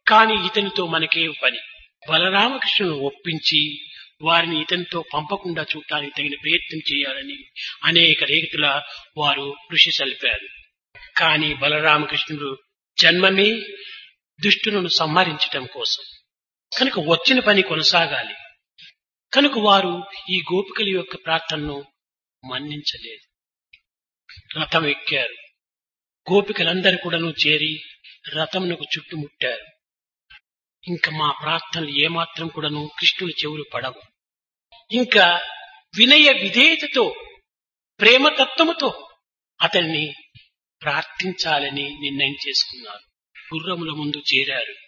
కానీ ఇతనితో మనకే పని బలరామకృష్ణును ఒప్పించి వారిని ఇతనితో పంపకుండా చూడటానికి తగిన ప్రయత్నం చేయాలని అనేక రేతుల వారు కృషి సలిపారు కానీ బలరామకృష్ణుడు జన్మమే దుష్టులను సంహరించటం కోసం కనుక వచ్చిన పని కొనసాగాలి కనుక వారు ఈ గోపికల యొక్క ప్రార్థనను మన్నించలేదు రథం ఎక్కారు గోపికలందరూ కూడాను చేరి రథమునకు చుట్టుముట్టారు ఇంకా మా ప్రార్థనలు ఏమాత్రం కూడాను కృష్ణుని చెవులు పడవు ఇంకా వినయ విధేయతతో ప్రేమతత్వముతో అతన్ని ప్రార్థించాలని నిర్ణయం చేసుకున్నారు గుర్రముల ముందు చేరారు